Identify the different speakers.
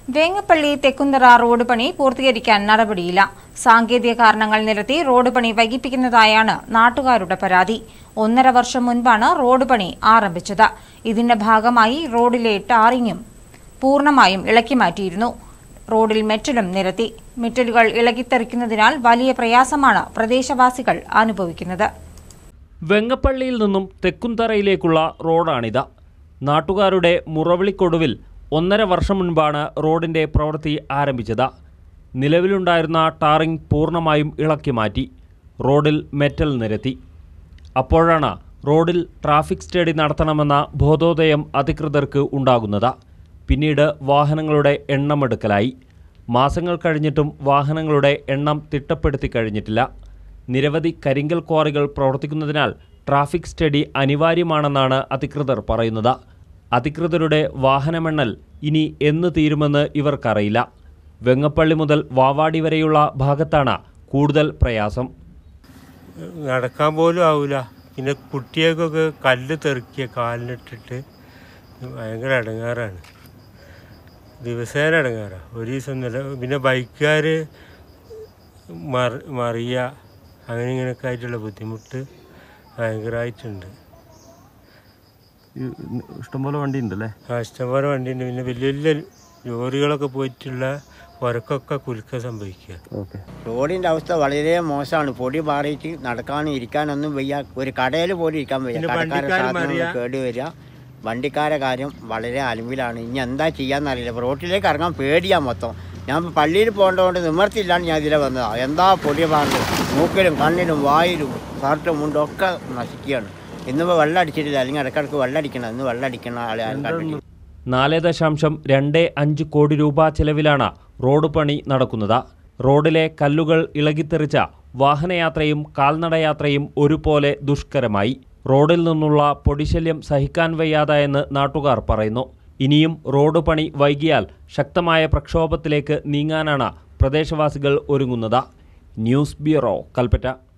Speaker 1: വേങ്ങപ്പള്ളി തെക്കുന്തറ road പണി പൂർത്തീകരിക്കാൻ നടപടിയില്ല സാങ്കേതിക കാരണങ്ങൾ നിരത്തി റോഡ് പണി വൈകിപ്പിക്കുന്നതായാണ് നാട്ടുകാരുടെ പരാതി ഒന്നര വർഷം മുൻപാണ് റോഡ് പണി ആരംഭിച്ചത് ഇതിന്റെ ഭാഗമായി റോഡിലെ ടാറിങ്ങും പൂർണ്ണമായും ഇളക്കി മാറ്റിയിരുന്നു റോഡിൽ മെറ്റലും നിരത്തി മെറ്റലുകൾ ഇളകിത്തെറിക്കുന്നതിനാൽ വലിയ പ്രയാസമാണ് പ്രദേശവാസികൾ അനുഭവിക്കുന്നത്
Speaker 2: വെങ്ങപ്പള്ളിയിൽ നിന്നും തെക്കുംതറയിലേക്കുള്ള റോഡാണിത് നാട്ടുകാരുടെ മുറവിളിക്കൊടുവിൽ ഒന്നര വർഷം മുൻപാണ് റോഡിന്റെ പ്രവൃത്തി ആരംഭിച്ചത് നിലവിലുണ്ടായിരുന്ന ടാറിംഗ് പൂർണ്ണമായും ഇളക്കി മാറ്റി റോഡിൽ മെറ്റൽ നിരത്തി അപ്പോഴാണ് റോഡിൽ ട്രാഫിക് സ്റ്റഡി നടത്തണമെന്ന ബോധോദയം അധികൃതർക്ക് ഉണ്ടാകുന്നത് പിന്നീട് വാഹനങ്ങളുടെ എണ്ണമെടുക്കലായി മാസങ്ങൾ കഴിഞ്ഞിട്ടും വാഹനങ്ങളുടെ എണ്ണം തിട്ടപ്പെടുത്തി കഴിഞ്ഞിട്ടില്ല നിരവധി കരിങ്കൽ ക്വാറികൾ പ്രവർത്തിക്കുന്നതിനാൽ ട്രാഫിക് സ്റ്റഡി അനിവാര്യമാണെന്നാണ് അധികൃതർ പറയുന്നത് അധികൃതരുടെ വാഹനമെണ്ണൽ ഇനി എന്ന് തീരുമെന്ന് ഇവർക്കറിയില്ല വെങ്ങപ്പള്ളി മുതൽ വാവാടി വരെയുള്ള ഭാഗത്താണ് കൂടുതൽ പ്രയാസം
Speaker 3: നടക്കാൻ പോലും ആവില്ല പിന്നെ കുട്ടികൾക്കൊക്കെ കല്ല് തെറിക്കിയ കാലിനിട്ടിട്ട് ഭയങ്കര ഇടങ്ങാറാണ് ദിവസേന ഇടങ്ങാറാണ് ഒരു ദിവസം നില പിന്നെ ബൈക്കുകാർ മറി മറിയ അങ്ങനെ ഇങ്ങനെയൊക്കെ ആയിട്ടുള്ള ബുദ്ധിമുട്ട് ഭയങ്കരമായിട്ടുണ്ട്
Speaker 2: ഇഷ്ടംപോലെ വണ്ടി ഉണ്ടല്ലേ
Speaker 3: ആ ഇഷ്ടംപോലെ വണ്ടിയുണ്ട് പിന്നെ വലിയ വലിയ ലോറികളൊക്കെ പോയിട്ടുള്ള ഉരക്കൊക്കെ കുലുക്കം സംഭവിക്കുക
Speaker 2: ഓക്കെ
Speaker 4: റോഡിന്റെ അവസ്ഥ വളരെ മോശമാണ് പൊടി പാറിയിട്ട് നടക്കാനും ഇരിക്കാനൊന്നും വയ്യ ഒരു കടയിൽ പോലും ഇരിക്കാൻ വയ്യ
Speaker 3: പിന്നെ
Speaker 4: കടക്കാരെ
Speaker 3: വണ്ടിക്കാര്
Speaker 4: സാധനങ്ങൾ
Speaker 3: മറിയ.
Speaker 4: കേട് വരിക വണ്ടിക്കാരെ കാര്യം വളരെ അലമ്പിലാണ് ഇനി എന്താ ചെയ്യാന്നറിയില്ല ഇപ്പൊ റോട്ടിലേക്ക് ഇറങ്ങാൻ പേടിയാ മൊത്തം ഞാൻ ഇപ്പൊ പള്ളിയിൽ പോകേണ്ടതുകൊണ്ട് നിവർത്തിയില്ലാണ്ട് ഞാൻ ഇതിലെ വന്നതാ എന്താ പൊടി പാറുന്നത് മൂക്കിലും കണ്ണിലും വായിലും ഷർട്ടും മുണ്ടും ഒക്കെ നശിക്കുകയാണ് ഇന്നിപ്പോൾ വെള്ളം അടിച്ചിട്ടില്ല അല്ലെങ്കിൽ ഇടയ്ക്കിടയ്ക്ക് വെള്ളം അടിക്കണം ഇന്ന് വെള്ളം അടിക്കണ ആളെ ആരും കണ്ടിട്ടില്ല
Speaker 2: നാല് ദശാംശം രണ്ട് അഞ്ച് കോടി രൂപ ചെലവിലാണ് റോഡ് പണി നടക്കുന്നത് റോഡിലെ കല്ലുകൾ ഇളകിത്തെറിച്ച വാഹനയാത്രയും കാൽനടയാത്രയും ഒരുപോലെ ദുഷ്കരമായി റോഡിൽ നിന്നുള്ള പൊടിശല്യം സഹിക്കാൻ വയ്യാതായെന്ന് നാട്ടുകാർ പറയുന്നു ഇനിയും റോഡ് പണി വൈകിയാൽ ശക്തമായ പ്രക്ഷോഭത്തിലേക്ക് നീങ്ങാനാണ് പ്രദേശവാസികൾ ഒരുങ്ങുന്നത് ന്യൂസ് ബ്യൂറോ കൽപ്പറ്റ